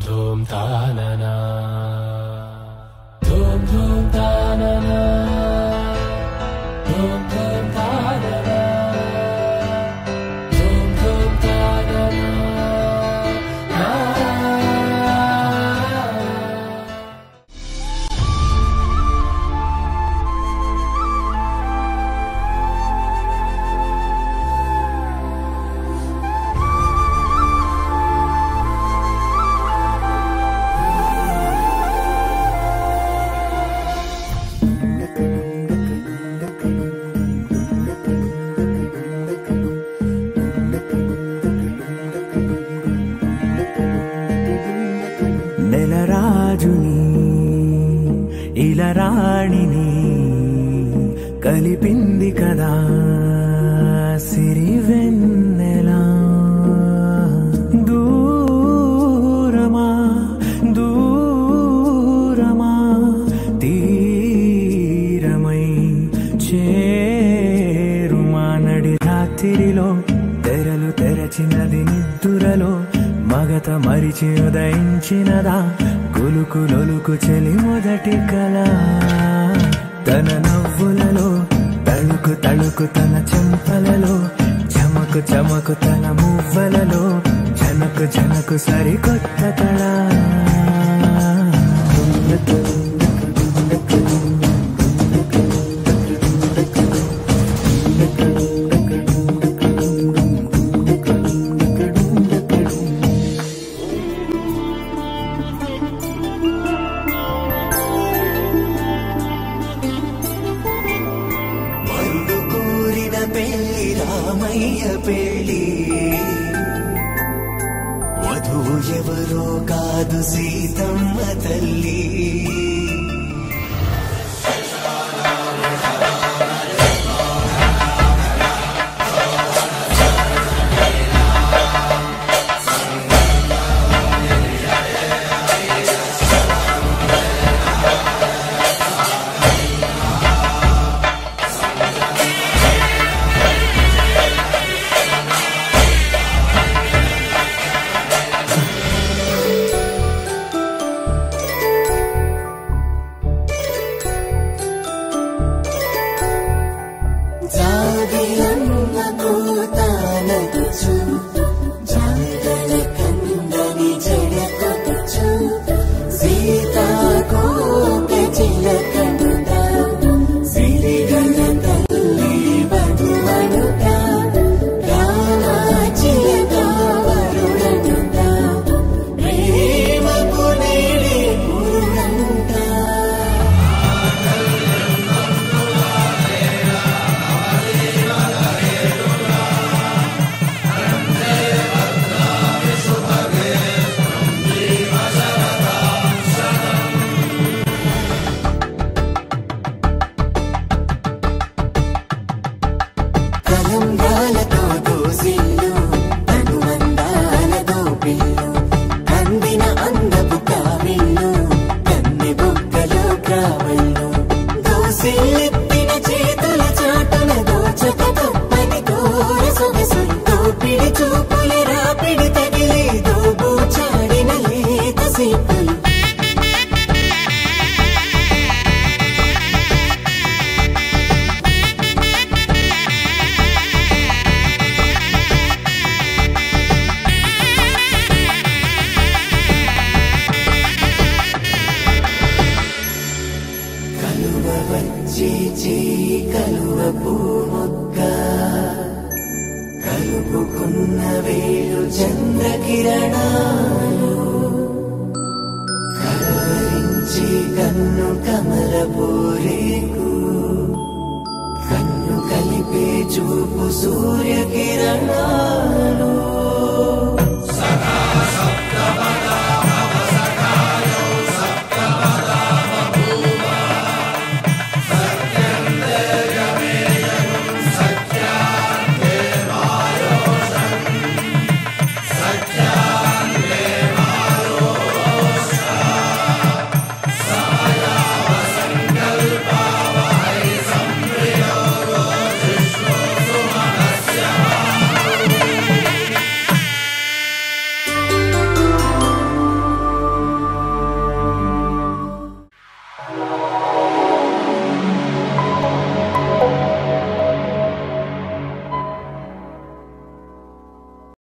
ధూమ్ తాననా ధూమ్ ధూమ్ తాననా ధూమ్ ధూమ్ తాననా ధూమ్ ధూమ్ తాననా ఆ. నెలరాజుని ఇలరాణిని కలిపింది కదా సిరివెన్నెలా దూరమా దూరమా తీరమై చేరుమా నడి రాత్రిలో తెరలు తెరచినది నిద్దురలో మగత మరిచి ఉదయించినదా కులుకు లొలుకు చెలి మొదటి కళ తన నవ్వులలో తళుకు తళుకు తన చెంపలలో చమకు చమకు తన మువ్వలలో జనకు జనకు సరికొత్త కళ మరుడు కోరిన పెళ్లి రామయ్య పెళ్లి వధువు ఎవరో కాదు సీతమ్మ తల్లి జాగిలమ్మ కూతానదుచు జాగల కందని జడకొట్టుచు సీతాకోక చిలకనుట సిరిగల తల్లి వధువనుట రామాచిలక వరుడనుట ప్రేమకు నేడే పురుడంట కలంగాలతో దోసిల్లు అనువందాలతో పిల్లు అందిన అందపు కావిల్లు కన్నె బొక్కలో కావళ్ళు దోసిల్లెత్తిన చేతుల చాటున దోచక తప్పని దూర సొగసు దోపిడి చూపుల రాపిడి తగిలి దోబూచాడిన లేత సీపులు కలువ వచ్చి చేయి కలువ పూమొక్క కలుపుకున్న వేలు చంద్రకిరణాలు కలవరించి కన్ను కమల పూరేకు కన్ను కలిపే చూపు సూర్యకిరణాలు